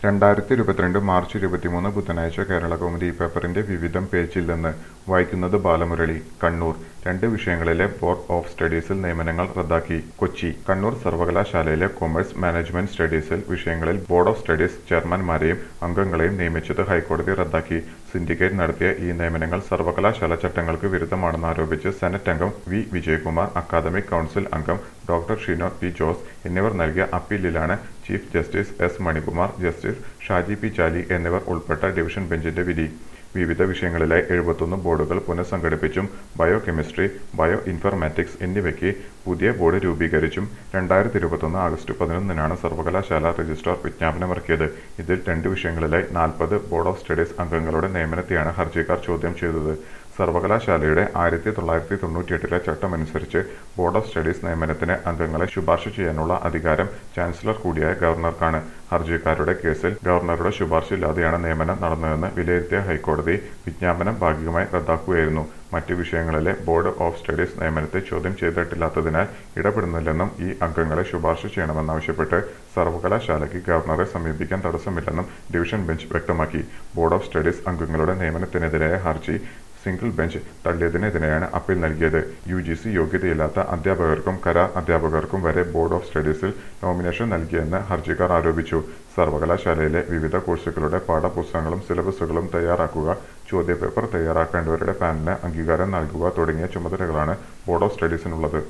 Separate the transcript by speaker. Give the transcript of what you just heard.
Speaker 1: രണ്ടായിരത്തി ഇരുപത്തിരണ്ട് മാർച്ച് ഇരുപത്തിമൂന്ന് ബുധനാഴ്ച കേരളകൗമുദി പേപ്പറിന്റെ വിവിധം പേജിൽ നിന്ന് വായിക്കുന്നത് ബാലമുരളി കണ്ണൂർ രണ്ട് വിഷയങ്ങളിലെ ബോർഡ് ഓഫ് സ്റ്റഡീസിൽ നിയമനങ്ങൾ റദ്ദാക്കി കൊച്ചി കണ്ണൂർ സർവകലാശാലയിലെ കൊമേഴ്സ് മാനേജ്മെന്റ് സ്റ്റഡീസിൽ വിഷയങ്ങളിൽ ബോർഡ് ഓഫ് സ്റ്റഡീസ് ചെയർമാൻമാരെയും അംഗങ്ങളെയും നിയമിച്ചത് ഹൈക്കോടതി റദ്ദാക്കി സിൻഡിക്കേറ്റ് നടത്തിയ ഈ നിയമനങ്ങൾ സർവകലാശാല ചട്ടങ്ങൾക്ക് വിരുദ്ധമാണെന്ന് ആരോപിച്ച് സെനറ്റ് അംഗം വി വിജയകുമാർ അക്കാദമിക് കൗൺസിൽ അംഗം ഡോക്ടർ ഷിനോ പി ജോസ് എന്നിവർ നൽകിയ അപ്പീലിലാണ് chief justice S Manikumar justice Shaji P Chaly എന്നിവർ ഉൾപ്പെട്ട ഡിവിഷൻ ബെഞ്ചിന്റെ വിധി വിവിധ വിഷയങ്ങളിലായി എഴുപത്തൊന്ന് ബോർഡുകൾ പുനഃസംഘടിപ്പിച്ചും ബയോ കെമിസ്ട്രി ബയോ ഇൻഫർമാറ്റിക്സ് എന്നിവയ്ക്ക് പുതിയ ബോർഡ് രൂപീകരിച്ചും രണ്ടായിരത്തി ഇരുപത്തൊന്ന് ആഗസ്റ്റ് പതിനൊന്നിനാണ് സർവകലാശാല രജിസ്ട്രാർ വിജ്ഞാപനമിറക്കിയത് ഇതിൽ രണ്ട് വിഷയങ്ങളിലായി നാൽപ്പത് ബോർഡ് ഓഫ് സ്റ്റഡീസ് അംഗങ്ങളുടെ നിയമനത്തെയാണ് ഹർജിക്കാർ ചോദ്യം ചെയ്തത് സർവകലാശാലയുടെ ആയിരത്തി തൊള്ളായിരത്തി തൊണ്ണൂറ്റിയെട്ടിലെ ചട്ടമനുസരിച്ച് ബോർഡ് ഓഫ് സ്റ്റഡീസ് നിയമനത്തിന് അംഗങ്ങളെ ശുപാർശ ചെയ്യാനുള്ള അധികാരം ചാൻസലർ കൂടിയായ ഗവർണർക്കാണ് ഹർജിക്കാരുടെ കേസിൽ ഗവർണറുടെ ശുപാർശയില്ലാതെയാണ് നിയമനം നടന്നതെന്ന് വിലയിരുത്തിയ ഹൈക്കോടതി വിജ്ഞാപനം ഭാഗികമായി റദ്ദാക്കുകയായിരുന്നു മറ്റ് വിഷയങ്ങളിലെ ബോർഡ് ഓഫ് സ്റ്റഡീസ് നിയമനത്തെ ചോദ്യം ചെയ്തിട്ടില്ലാത്തതിനാൽ ഇടപെടുന്നില്ലെന്നും ഈ അംഗങ്ങളെ ശുപാർശ ചെയ്യണമെന്നാവശ്യപ്പെട്ട് സർവകലാശാലയ്ക്ക് ഗവർണറെ സമീപിക്കാൻ തടസ്സമില്ലെന്നും ഡിവിഷൻ ബെഞ്ച് വ്യക്തമാക്കി ബോർഡ് ഓഫ് സ്റ്റഡീസ് അംഗങ്ങളുടെ നിയമനത്തിനെതിരായ ഹർജി സിംഗിൾ ബെഞ്ച് തള്ളിയതിനെതിരെയാണ് അപ്പീൽ നൽകിയത് യു ജി സി യോഗ്യതയില്ലാത്ത അധ്യാപകർക്കും കരാർ അധ്യാപകർക്കും വരെ ബോർഡ് ഓഫ് സ്റ്റഡീസിൽ നോമിനേഷൻ നൽകിയെന്ന് ഹർജിക്കാർ ആരോപിച്ചു സർവകലാശാലയിലെ വിവിധ കോഴ്സുകളുടെ പാഠപുസ്തകങ്ങളും സിലബസുകളും തയ്യാറാക്കുക ചോദ്യപേപ്പർ തയ്യാറാക്കേണ്ടവരുടെ പാനലിന് അംഗീകാരം നൽകുക തുടങ്ങിയ ചുമതലകളാണ് ബോർഡ് ഓഫ് സ്റ്റഡീസിനുള്ളത്